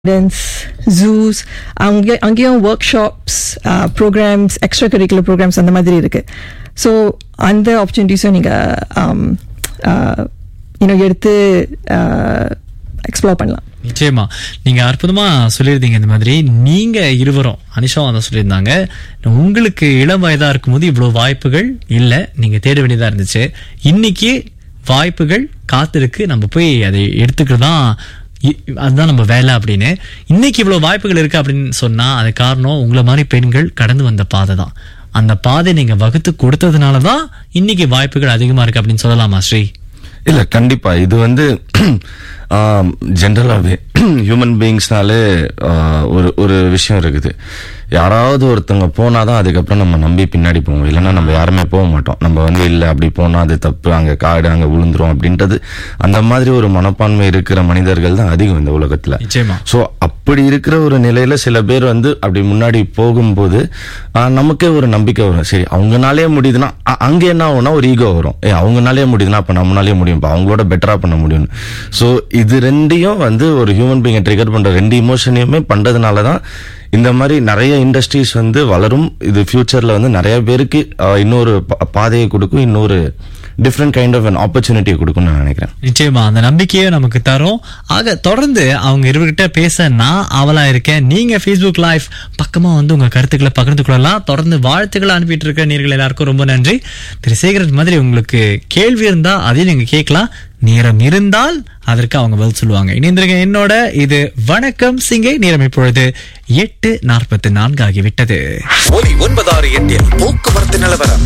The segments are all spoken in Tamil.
gardens, zoos அங்கே அங்கேயும் workshops programmes extra curricular programmes அந்த மாதிரி இருக்கு ஸோ அந்த ஆப்பர்ச்சுனிட்டிஸும் நீங்கள் இன்னும் எடுத்து எக்ஸ்ப்ளோர் பண்ணலாம் நிச்சயமா நீங்க அற்புதமா சொல்லியிருந்தீங்க இந்த மாதிரி நீங்க இருவரும் அனிஷா அதை சொல்லியிருந்தாங்க உங்களுக்கு இளம் வயதா இருக்கும்போது இவ்வளவு வாய்ப்புகள் இல்ல நீங்க தேட வேண்டியதா இருந்துச்சு இன்னைக்கு வாய்ப்புகள் காத்திருக்கு நம்ம போய் அதை எடுத்துக்கிறது தான் இ- அதுதான் நம்ம வேலை அப்படின்னு இன்னைக்கு இவ்வளவு வாய்ப்புகள் இருக்கு அப்படின்னு சொன்னா அது காரணம் உங்களை மாதிரி பெண்கள் கடந்து வந்த பாதை தான் அந்த பாதை நீங்க வகுத்து கொடுத்ததுனால தான் இன்னைக்கு வாய்ப்புகள் அதிகமா இருக்கு அப்படின்னு சொல்லலாமா ஸ்ரீ இல்ல கண்டிப்பா இது வந்து ஜென்ரலாவே ஹியூமன் பீயிங்ஸ்னாலே ஒரு ஒரு விஷயம் இருக்குது யாராவது ஒருத்தவங்க போனாதான் அதுக்கப்புறம் நம்ம நம்பி பின்னாடி போவோம் இல்லைன்னா நம்ம யாருமே போக மாட்டோம் நம்ம வந்து இல்ல அப்படி போனா அது தப்பு அங்க காடு அங்க விழுந்துரும் அப்படின்றது அந்த மாதிரி ஒரு மனப்பான்மை இருக்கிற மனிதர்கள் தான் அதிகம் இந்த உலகத்துல நிச்சயமா சோ அப்படி இருக்கிற ஒரு நிலையில சில பேர் வந்து அப்படி முன்னாடி போகும்போது ஆஹ், நமக்கே ஒரு நம்பிக்கை வரும் சரி அவங்கனாலே முடியுதுன்னா அ- அங்க என்ன ஆகும்னா ஒரு ஈகோ வரும் ஏ அவங்கனாலே முடியுதுன்னா அப்ப நம்மளாலே முடியும் இப்ப அவங்களோட பெட்டரா பண்ண முடியும் சோ இது ரெண்டையும் வந்து ஒரு ஹியூமன் பீங்கை ட்ரிகர் பண்ற ரெண்டு இமோஷனையுமே பண்றதுனால தான் இந்த மாதிரி நிறைய இண்டஸ்ட்ரீஸ் வந்து வளரும் இது ஃபியூச்சர்ல வந்து நிறைய பேருக்கு ஆஹ், இன்னொரு பா- பாதையை கொடுக்கும் இன்னொரு டிஃப்ரெண்ட் கைண்ட் ஆஃப் an ஆப்பர்ச்சுனிட்டியை கொடுக்கும்னு நான் நினைக்கிறேன் நிச்சயமா அந்த நம்பிக்கையை நமக்கு தரும் ஆக தொடர்ந்து அவங்க இருவர்கிட்ட பேச நான் ஆவலா இருக்கேன் நீங்க Facebook லைவ் பக்கமா வந்து உங்க கருத்துக்களை பகிர்ந்து கொள்ளலாம் தொடர்ந்து வாழ்த்துக்களை அனுப்பிட்டு இருக்க நீர்கள் எல்லாருக்கும் ரொம்ப நன்றி திரு சேகரன் மாதிரி உங்களுக்கு கேள்வி இருந்தா அதையும் நீங்க கேட்கலாம் நேரம் இருந்தால் அதற்கு அவங்க பதில் சொல்லுவாங்க இணைந்திருங்க என்னோட இது வணக்கம் சிங்கை நேரம் இப்பொழுது எட்டு நாற்பத்தி நான்கு ஆகிவிட்டது ஒலி ஒன்பதாறு எட்டில் போக்குவரத்து நிலவரம்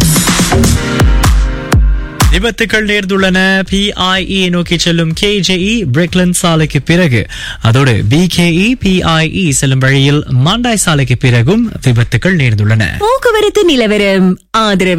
விபத்துக்கள் நேர்ந்துள்ளன பிஐஇ நோக்கி செல்லும் கேஜேஇ பிரெக்லன் சாலைக்கு பிறகு அதோடு பிகேஇ பிஐஇ செல்லும் வழியில் மாண்டாய் சாலைக்கு பிறகும் விபத்துக்கள் நேர்ந்துள்ளன போக்குவரத்து நிலவரம் ஆதரவு